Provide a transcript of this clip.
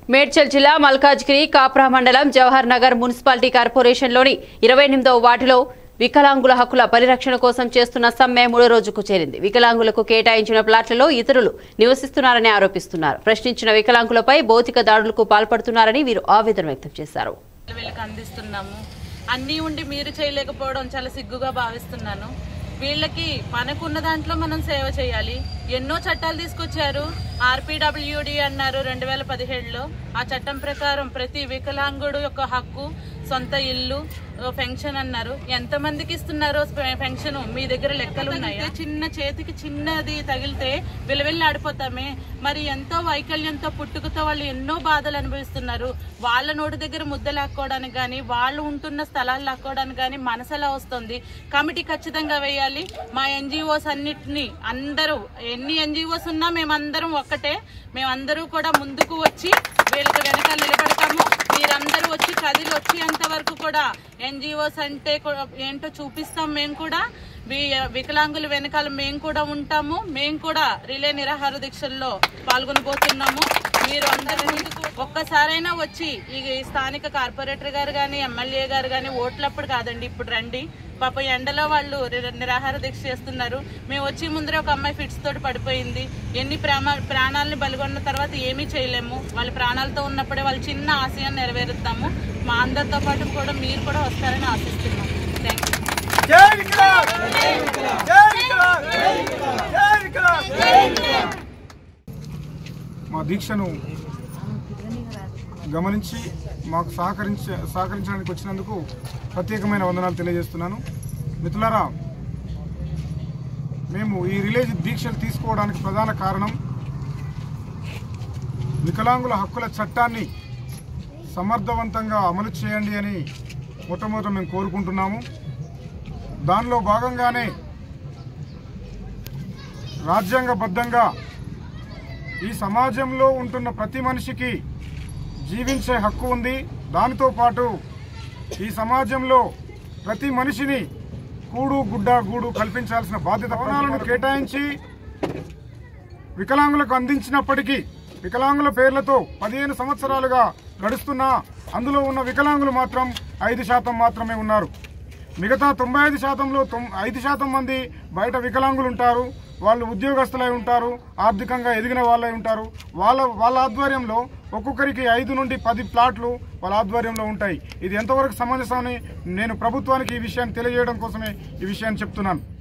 మేడ్చల్ జిల్లా మల్కాజ్గిరి కాప్రా మండలం జవహర్ నగర్ మున్సిపాలిటీ కార్పొరేషన్లోని ఇరవై ఎనిమిదవ వార్డులో వికలాంగుల హక్కుల పరిరక్షణ కోసం చేస్తున్న సమ్మె మూడో రోజుకు చేరింది వికలాంగులకు కేటాయించిన ప్లాట్లలో ఇతరులు నివసిస్తున్నారని ఆరోపిస్తున్నారు ప్రశ్నించిన వికలాంగులపై భౌతిక దాడులకు పాల్పడుతున్నారని వీరు ఆవేదన వ్యక్తం చేశారు వీళ్ళకి అందిస్తున్నాము అన్నీ ఉండి మీరు చేయలేకపోవడం చాలా సిగ్గుగా భావిస్తున్నాను వీళ్ళకి మనకున్న దాంట్లో మనం సేవ చేయాలి ఎన్నో చట్టాలు తీసుకొచ్చారు ఆర్పీడబ్ల్యూడి అన్నారు రెండు వేల పదిహేడులో ఆ చట్టం ప్రకారం ప్రతి వికలాంగుడు యొక్క హక్కు సొంత ఇల్లు పెన్షన్ అన్నారు ఎంత మందికి ఇస్తున్నారో పెన్షన్ మీ దగ్గర లెక్కలు ఉన్నాయా చిన్న చేతికి చిన్నది తగిలితే విలవిల్లి ఆడిపోతామే మరి ఎంతో వైకల్యంతో పుట్టుకతో వాళ్ళు ఎన్నో బాధలు అనుభవిస్తున్నారు వాళ్ళ నోటి దగ్గర ముద్ద లాక్కోవడానికి కానీ వాళ్ళు ఉంటున్న స్థలాలు లాక్కోవడానికి కానీ మనసలా వస్తుంది కమిటీ ఖచ్చితంగా వేయాలి మా ఎన్జిఓస్ అన్నిటినీ అందరూ ఎన్ని ఎన్జిఓస్ ఉన్నా మేమందరం ఒక్కటే మేమందరూ కూడా ముందుకు వచ్చి వీళ్ళకి వెనకాల నిలబడతాము మీరందరూ వచ్చి కదిలి వచ్చేంత వరకు కూడా ఎన్జిఓస్ అంటే కూ- ఏంటో చూపిస్తాం మేము కూడా వి- వికలాంగుల వెనకాల మేము కూడా ఉంటాము మేము కూడా రిలే నిరాహార దీక్షల్లో పాల్గొనబోతున్నాము మీరు అందరూ ముందుకు ఒక్కసారైనా వచ్చి ఈ స్థానిక కార్పొరేటర్ గారు కానీ ఎమ్మెల్యే గారు కానీ ఓట్లప్పుడు కాదండి ఇప్పుడు రండి పాప ఎండలో వాళ్ళు రి- నిరాహార దీక్ష చేస్తున్నారు మేము వచ్చి ముందర ఒక అమ్మాయి ఫిట్స్ తోటి పడిపోయింది ఎన్ని ప్రాణ ప్రాణాలని బలిగొన్న తర్వాత ఏమీ చేయలేము వాళ్ళ ప్రాణాలతో ఉన్నప్పుడే వాళ్ళ చిన్న ఆశయాన్ని నెరవేరుస్తాము మా అందరితో పాటు కూడా మీరు కూడా వస్తారని ఆశిస్తున్నాం థ్యాంక్ యూ జై వికలాంగ్ జై వికలాంగ్ జై వికలాంగ్ మా దీక్షను గమనించి మాకు సహకరించ సహకరించడానికి వచ్చినందుకు ప్రత్యేకమైన వందనాలు తెలియజేస్తున్నాను మిత్రులారా మేము ఈ రిలేజ్ దీక్షలు తీసుకోవడానికి ప్రధాన కారణం వికలాంగుల హక్కుల చట్టాన్ని సమర్థవంతంగా అమలు చేయండి అని మొట్టమొదట మేము కోరుకుంటున్నాము దానిలో భాగంగానే రాజ్యాంగబద్ధంగా ఈ సమాజంలో ఉంటున్న ప్రతి మనిషికి జీవించే హక్కు ఉంది దానితో పాటు ఈ సమాజంలో ప్రతి మనిషిని కూడు గుడ్డ గూడు కల్పించాల్సిన బాధ్యత భవనాలను కేటాయించి వికలాంగులకు అందించినప్పటికీ వికలాంగుల పేర్లతో పదిహేను సంవత్సరాలుగా గడుస్తున్నా అందులో ఉన్న వికలాంగులు మాత్రం ఐదు శాతం మాత్రమే ఉన్నారు మిగతా తొంభై ఐదు శాతంలో తొం- ఐదు శాతం మంది బయట వికలాంగులు ఉంటారు వాళ్ళు ఉద్యోగస్తులై ఉంటారు ఆర్థికంగా ఎదిగిన వాళ్ళై ఉంటారు వాళ్ళ వాళ్ళ ఆధ్వర్యంలో ఒక్కొక్కరికి ఐదు నుండి పది ప్లాట్లు వాళ్ళ ఆధ్వర్యంలో ఉంటాయి ఇది ఎంతవరకు సమంజసమని నేను ప్రభుత్వానికి ఈ విషయాన్ని తెలియజేయడం కోసమే ఈ విషయాన్ని చెప్తున్నాను